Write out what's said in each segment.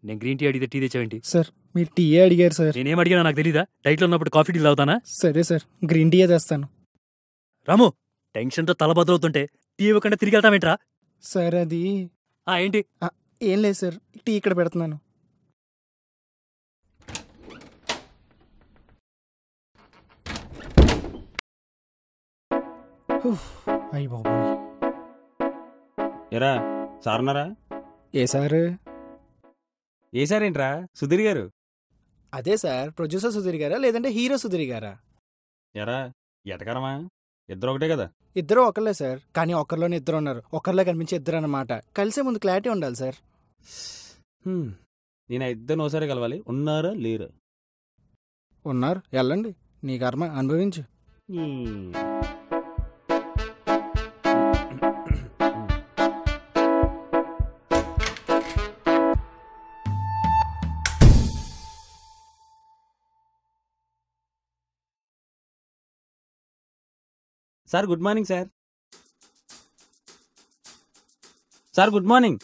నేను green tea అడిగితే tea తెచ్చావేంటి సార్ మీరు టీయే అడిగారు సార్ నేనేం అడిగినా నాకు తెలీదా డైట్లో ఉన్నప్పుడు కాఫీ టీ తాగుతానా సరే సార్ గ్రీన్ టీయే తెస్తాను రాము టెన్షన్తో తల బదులవుతుంటే టీ ఇవ్వకుండా తిరిగి వెళ్తామేంట్రా సార్ అది ఆ ఏంటి ఏం లేదు సార్ టీ ఇక్కడ పెడుతున్నాను ఉఫ్, అయ్ బాబోయ్ ఎరా సారున్నారా ఏ సార్ ఏ సార్ ఏంట్రా సుధీర్ గారు అదే సార్ ప్రొడ్యూసర్ సుధీర్ గారా లేదంటే హీరో సుధీర్ గారా ఎరా ఎటకరమా ఇద్దరు ఒకటే కదా ఇద్దరు ఒకళ్ళే సార్ కానీ ఒకరిలోనే ఇద్దరు ఉన్నారు ఒకరిలో కనిపించే ఇద్దరు అన్నమాట కలిసే ముందు క్లారిటీ ఉండాలి సార్ హ్మ్. నేను ఆ ఇద్దరిని ఒకసారి కలవాలి ఉన్నారా లేరు ఉన్నారు వెళ్ళండి నీ కర్మ అనుభవించు sir good morning sir sir good morning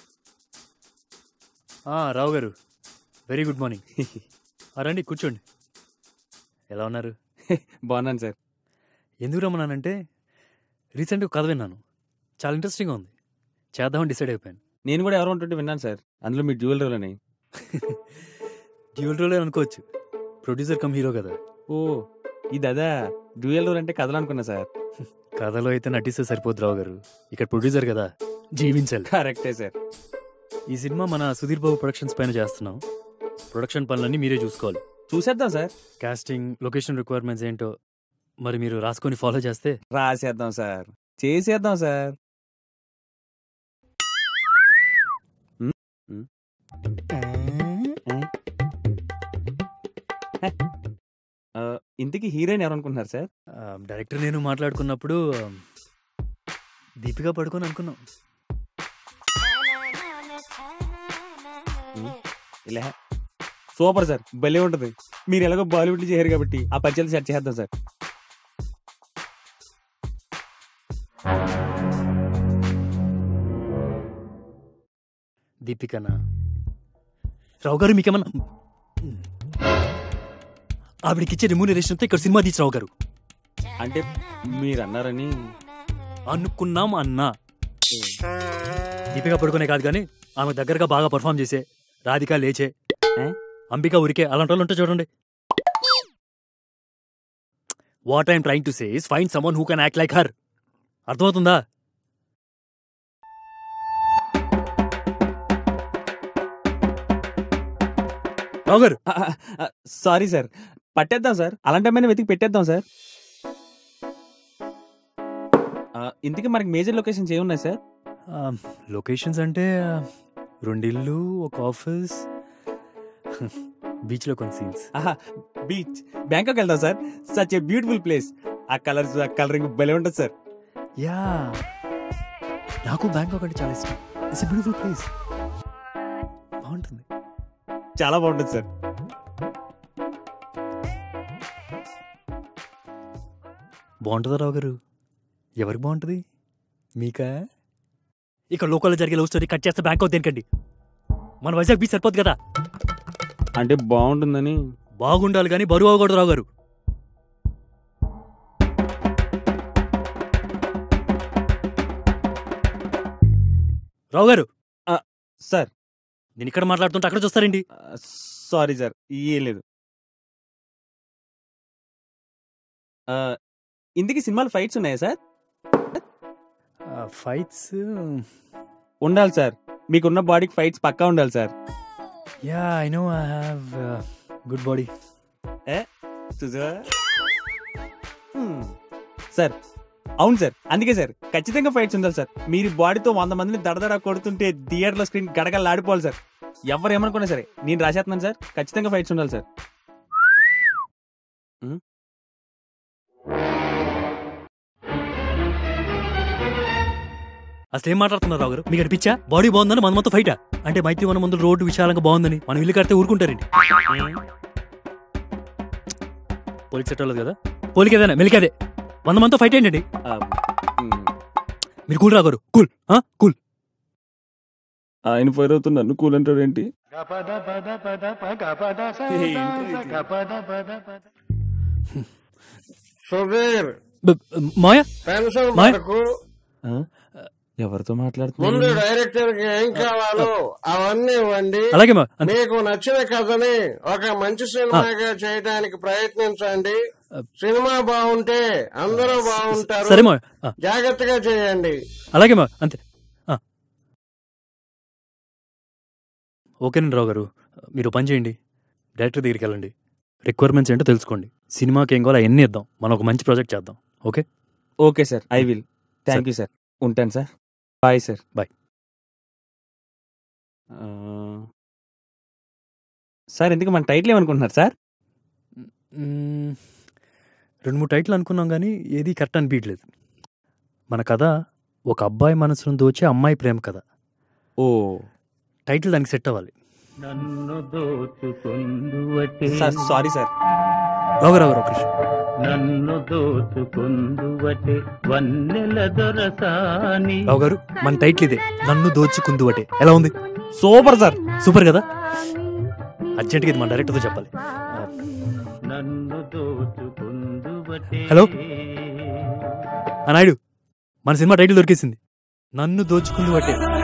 ఆ, రావు గారు వెరీ గుడ్ మార్నింగ్ ఆ, రండి కూర్చోండి ఎలా ఉన్నారు బాగున్నాను సార్ ఎందుకు రమ్మన్నానంటే రీసెంట్గా కథ విన్నాను చాలా ఇంట్రెస్టింగ్గా ఉంది చేద్దామని డిసైడ్ అయిపోయాను నేను కూడా ఎవరు ఉంటుంటే విన్నాను సార్ అందులో మీ డ్యూయల్ రోల్ అని డ్యూల్ రోలే అనుకోవచ్చు ప్రొడ్యూసర్ కమ్ హీరో కదా ఓ ఇది అదా డ్యూయల్ రోల్ అంటే కథలు అనుకున్నా సార్ కథలో అయితే నటిస్తే సరిపోద్దు రావు గారు ఇక్కడ ప్రొడ్యూసర్ కదా జీవించాలి కరెక్టే సార్ ఈ సినిమా మన సుధీర్ బాబు ప్రొడక్షన్స్ పైన చేస్తున్నాం ప్రొడక్షన్ పనులన్నీ మీరే చూసుకోవాలి చూసేద్దాం సార్ కాస్టింగ్ లొకేషన్ రిక్వైర్మెంట్స్ ఏంటో మరి మీరు రాసుకొని ఫాలో చేస్తే రాసేద్దాం సార్ చేసేద్దాం సార్ ఆ, ఇంతకీ హీరోయిన్ ఎవరు అనుకుంటున్నారు సార్ ఆ, డైరెక్టర్ నేను మాట్లాడుకున్నప్పుడు ఆ, దీపిక పడుకొని అనుకున్నాం ఇలా సూపర్ సార్ భలే ఉంటుంది మీరు ఎలాగో బాలీవుడ్ చేయరు కాబట్టి ఆ పరిచయాలు సెట్ చేద్దాం సార్ దీపికనా రావు గారు మీకేమన్నా ఆవిడకిచ్చే రెమ్యూనరేషన్తో ఇక్కడ సినిమా తీసి రావు గారు అంటే మీరు అన్నారని అనుకున్నాం అన్నా దీపిక పడుకునే కాదు కానీ ఆమె దగ్గరగా బాగా పర్ఫామ్ చేసే రాధిక లేచే ఏ? అంబిక ఉరికే అలాంటి వాళ్ళు ఉంటే చూడండి what I'm trying to say is find someone who can act like her అర్థమవుతుందా రావు గారు సారీ సార్ పట్టేద్దాం సార్ అలాంటి అమ్మాయిని వెతికి పెట్టేద్దాం సార్ ఆ, ఇంతకీ మనకి మేజర్ లొకేషన్స్ ఏమున్నాయి సార్ లొకేషన్స్ అంటే ఆ, రెండిల్లు ఒక ఆఫీస్ బీచ్లో కొన్ని సీన్స్ ఆహా బీచ్ బ్యాంకాక్ వెళ్దాం sir such a beautiful place ఆ కలర్స్ ఆ కలరింగ్ భలే ఉంటుంది సార్ యా నాకు బ్యాంకాక్ అంటే చాలా ఇష్టం ఇట్స్ బ్యూటిఫుల్ ప్లేస్ బాగుంటుంది చాలా బాగుంటుంది సార్ బాగుంటుందా రావు గారు ఎవరికి బాగుంటుంది మీకా ఇక లోకల్లో జరిగే లవ్ స్టోరీ కట్ చేస్తే బ్యాంకాక్ దేనికండి మన వైజాగ్ బీచ్ సరిపోదు కదా అంటే బాగుంటుందని బాగుండాలి కానీ బరువు అవ్వకూడదు రావు గారు రావు గారు సార్ నేను ఇక్కడ మాట్లాడుతుంటే అక్కడ చూస్తారండి సారీ సార్ ఏం లేదు ఆ, ఇంతకీ సినిమాలు ఫైట్స్ ఉన్నాయా సార్ ఫైట్స్ ఉండాలి సార్ మీకున్న బాడీకి ఫైట్స్ పక్కా ఉండాలి sir yeah I know I have good body చూసావా? హ్మ్. సార్ అవును సార్ అందుకే సార్ ఖచ్చితంగా ఫైట్స్ ఉండాలి సార్ మీరు బాడీతో వంద మందిని దడదడ కొడుతుంటే థియేటర్లో స్క్రీన్ గడగలు ఆడిపోవాలి సార్ ఎవరు ఏమనుకున్నా సరే నేను రాసేస్తున్నాను సార్ ఖచ్చితంగా ఫైట్స్ ఉండాలి సార్ హ్మ్. అసలు ఏం మాట్లాడుతున్నారు రావు గారు మీకు అనిపించా బాడీ బాగుందని మన మొత్తం ఫైటా అంటే మైత్రి వన ముందు రోడ్డు విశాలంగా బాగుందని మనం ఇల్లు కడితే ఊరుకుంటారండి పోలీస్ సెట్ కదా పోలికేదేనా మెలికేదే వంద మందితో ఫైట్ ఏంటండి ఆ, హ్మ్. మీరు కూల్ రాగారు కూల్ కూల్ ఆయన ఫైర్ అవుతున్న నన్ను కూల్ అంటాడు ఏంటి సుధీర్ బ- మాయా పెన్షన్ మాయ్- వరకు ఎవరితో ముందు మాట్లాడుతున్నా డైరెక్టర్ కి ఏం కావాలో అవన్నీ ఇవ్వండి అలాగే మా అంతే. మీకు నచ్చిన కథని ఒక మంచి సినిమాగా చేయడానికి ప్రయత్నించండి సినిమా బాగుంటే అందరూ బాగుంటారు సరే మా ఆ, జాగ్రత్తగా చేయండి అలాగే మా అంతే ఆ. ఓకేనండి రావు గారు మీరు ఓ పని చేయండి డైరెక్టర్ దగ్గరికి వెళ్ళండి రిక్వైర్మెంట్స్ ఏంటో తెలుసుకోండి సినిమాకి ఏం కావాలో అవన్నీ ఇద్దాం మనం ఒక మంచి ప్రాజెక్ట్ చేద్దాం okay okay sir I will thank you sir ఉంటాను sir bye sir Bye. Sir ఎందుకు మన టైటిల్ ఏమనుకుంటున్నారు సార్ మ్మ్. రెండు మూడు టైటిల్ అనుకున్నాం కానీ ఏది కరెక్ట్ అనిపించలేదు మన కథ ఒక అబ్బాయి మనసును దోచే అమ్మాయి ప్రేమ కథ ఓ టైటిల్ దానికి సెట్ అవ్వాలి Nannu Dochukunduvate sir sorry sir Rao Rao Rao Krishna Nannu Dochukunduvate వన్నెల దొరసాని రావు గారు మన టైటిల్ ఇదే నన్ను దోచుకుందు అటే ఎలా ఉంది సూపర్ సార్ సూపర్ కదా అర్జెంట్గా ఇది మన డైరెక్టర్తో చెప్పాలి ఆ, నన్ను దోచుకుందువటే హలో? ఆ నాయుడు మన సినిమా టైటిల్ దొరికేసింది నన్ను దోచుకుందు అటే